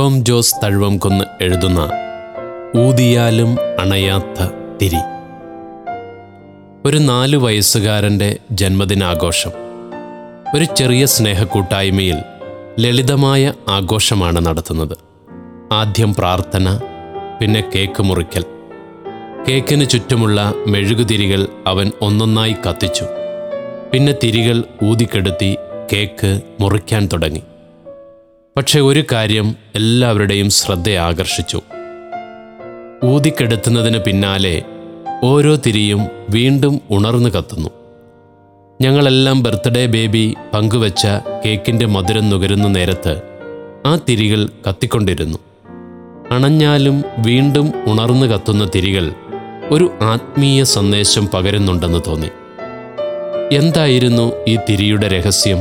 Tom Jose Thazhuvamkunnu എഴുതുന്ന ഊതിയാലും അണയാത്ത തിരി ഒരു നാല് വയസ്സുകാരൻ്റെ ജന്മദിനാഘോഷം ഒരു ചെറിയ സ്നേഹക്കൂട്ടായ്മയിൽ ലളിതമായ ആഘോഷമാണ് നടത്തുന്നത് ആദ്യം പ്രാർത്ഥന പിന്നെ കേക്ക് മുറിക്കൽ കേക്കിന് ചുറ്റുമുള്ള മെഴുകുതിരികൾ അവൻ ഒന്നൊന്നായി കത്തിച്ചു പിന്നെ തിരികൾ ഊതിക്കെടുത്തി കേക്ക് മുറിക്കാൻ തുടങ്ങി പക്ഷെ ഒരു കാര്യം എല്ലാവരുടെയും ശ്രദ്ധ ആകർഷിച്ചു ഊതിക്കെടുത്തുന്നതിന് പിന്നാലെ ഓരോ തിരിയും വീണ്ടും ഉണർന്നു കത്തുന്നു ഞങ്ങളെല്ലാം ബർത്ത്ഡേ ബേബി പങ്കുവച്ച കേക്കിൻ്റെ മധുരം നുകരുന്ന നേരത്ത് ആ തിരികൾ കത്തിക്കൊണ്ടിരുന്നു അണഞ്ഞാലും വീണ്ടും ഉണർന്നു കത്തുന്ന തിരികൾ ഒരു ആത്മീയ സന്ദേശം പകരുന്നുണ്ടെന്ന് തോന്നി എന്തായിരുന്നു ഈ തിരിയുടെ രഹസ്യം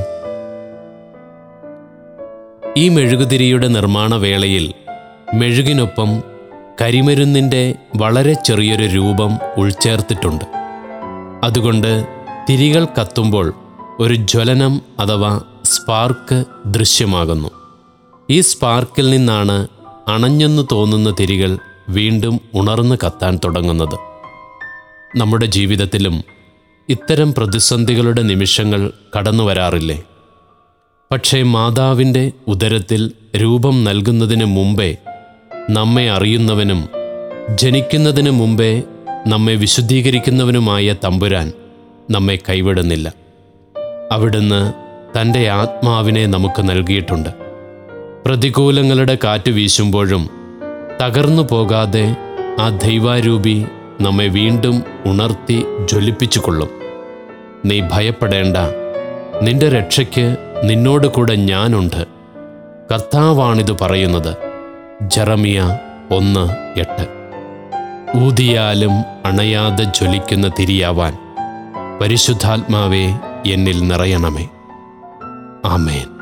ഈ മെഴുകുതിരിയുടെ നിർമ്മാണ വേളയിൽ മെഴുകിനൊപ്പം കരിമരുന്നിൻ്റെ വളരെ ചെറിയൊരു രൂപം ഉൾച്ചേർത്തിട്ടുണ്ട് അതുകൊണ്ട് തിരികൾ കത്തുമ്പോൾ ഒരു ജ്വലനം അഥവാ സ്പാർക്ക് ദൃശ്യമാകുന്നു ഈ സ്പാർക്കിൽ നിന്നാണ് അണഞ്ഞെന്ന് തോന്നുന്ന തിരികൾ വീണ്ടും ഉണർന്ന് കത്താൻ തുടങ്ങുന്നത് നമ്മുടെ ജീവിതത്തിലും ഇത്തരം പ്രതിസന്ധികളുടെ നിമിഷങ്ങൾ കടന്നു വരാറില്ലേ പക്ഷേ മാതാവിൻ്റെ ഉദരത്തിൽ രൂപം നൽകുന്നതിന് മുമ്പേ നമ്മെ അറിയുന്നവനും ജനിക്കുന്നതിന് മുമ്പേ നമ്മെ വിശുദ്ധീകരിക്കുന്നവനുമായ തമ്പുരാൻ നമ്മെ കൈവിടുന്നില്ല അവിടുന്ന് തൻ്റെ ആത്മാവിനെ നമുക്ക് നൽകിയിട്ടുണ്ട് പ്രതികൂലങ്ങളുടെ കാറ്റ് വീശുമ്പോഴും തകർന്നു പോകാതെ ആ ദൈവാരൂപി നമ്മെ വീണ്ടും ഉണർത്തി ജ്വലിപ്പിച്ചുകൊള്ളും നീ ഭയപ്പെടേണ്ട നിന്റെ രക്ഷയ്ക്ക് നിന്നോട് കൂടെ ഞാനുണ്ട് കർത്താവാണിത് പറയുന്നത് ജറമിയ ഒന്ന് എട്ട് ഊതിയാലും അണയാതെ ജ്വലിക്കുന്ന തിരിയാവാൻ പരിശുദ്ധാത്മാവെ എന്നിൽ നിറയണമേ ആമേൻ